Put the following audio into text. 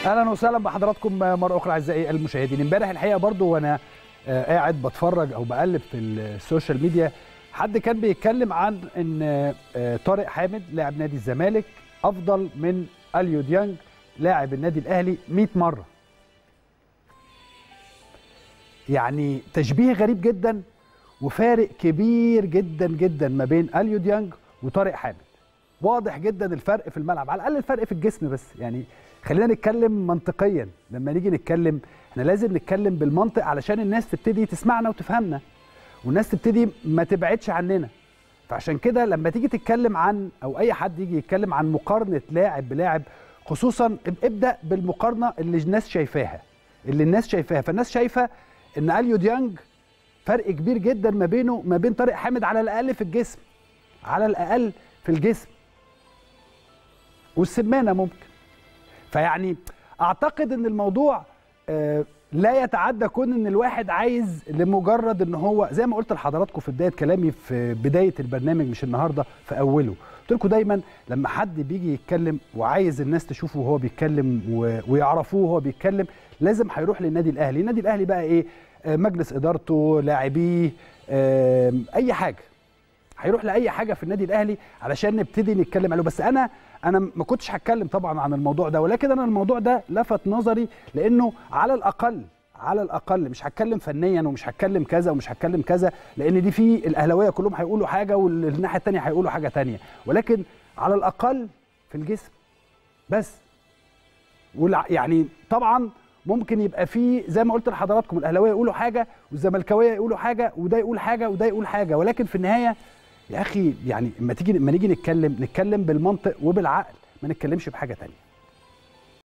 اهلا وسهلا بحضراتكم مره اخرى اعزائي المشاهدين امبارح الحقيقه برضو وانا آه، قاعد بتفرج او بقلب في السوشيال ميديا حد كان بيتكلم عن ان آه، طارق حامد لاعب نادي الزمالك افضل من اليو ديانج لاعب النادي الاهلي 100 مره يعني تشبيه غريب جدا وفارق كبير جدا جدا ما بين اليو ديانج وطارق حامد واضح جدا الفرق في الملعب على الاقل الفرق في الجسم بس يعني خلينا نتكلم منطقيا لما نيجي نتكلم احنا لازم نتكلم بالمنطق علشان الناس تبتدي تسمعنا وتفهمنا والناس تبتدي ما تبعدش عننا فعشان كده لما تيجي تتكلم عن او اي حد يجي يتكلم عن مقارنه لاعب بلاعب خصوصا ابدا بالمقارنه اللي الناس شايفاها اللي الناس شايفاها فالناس شايفه ان اليو ديانج فرق كبير جدا ما بينه ما بين طارق حامد على الاقل في الجسم على الاقل في الجسم والسمانه ممكن فيعني اعتقد ان الموضوع آه، لا يتعدى كون ان الواحد عايز لمجرد ان هو زي ما قلت لحضراتكم في بدايه كلامي في بدايه البرنامج مش النهارده في اوله قلت لكم دايما لما حد بيجي يتكلم وعايز الناس تشوفه وهو بيتكلم و- ويعرفوه وهو بيتكلم لازم هيروح للنادي الاهلي النادي الاهلي بقى ايه آه، مجلس ادارته لاعبيه آه، اي حاجه هيروح لاي حاجه في النادي الاهلي علشان نبتدي نتكلم عليه بس انا انا ما كنتش هتكلم طبعا عن الموضوع ده ولكن انا الموضوع ده لفت نظري لانه على الاقل على الاقل مش هتكلم فنيا ومش هتكلم كذا ومش هتكلم كذا لان دي في الاهلاويه كلهم هيقولوا حاجه والناحيه الثانيه هيقولوا حاجه ثانيه ولكن على الاقل في الجسم بس والع- يعني طبعا ممكن يبقى في زي ما قلت لحضراتكم الاهلاويه يقولوا حاجه والزملكاويه يقولوا حاجه وده يقول حاجه وده يقول حاجه ولكن في النهايه يا اخي يعني اما تيجي لما نيجي نتكلم نتكلم بالمنطق وبالعقل ما نتكلمش بحاجه تانية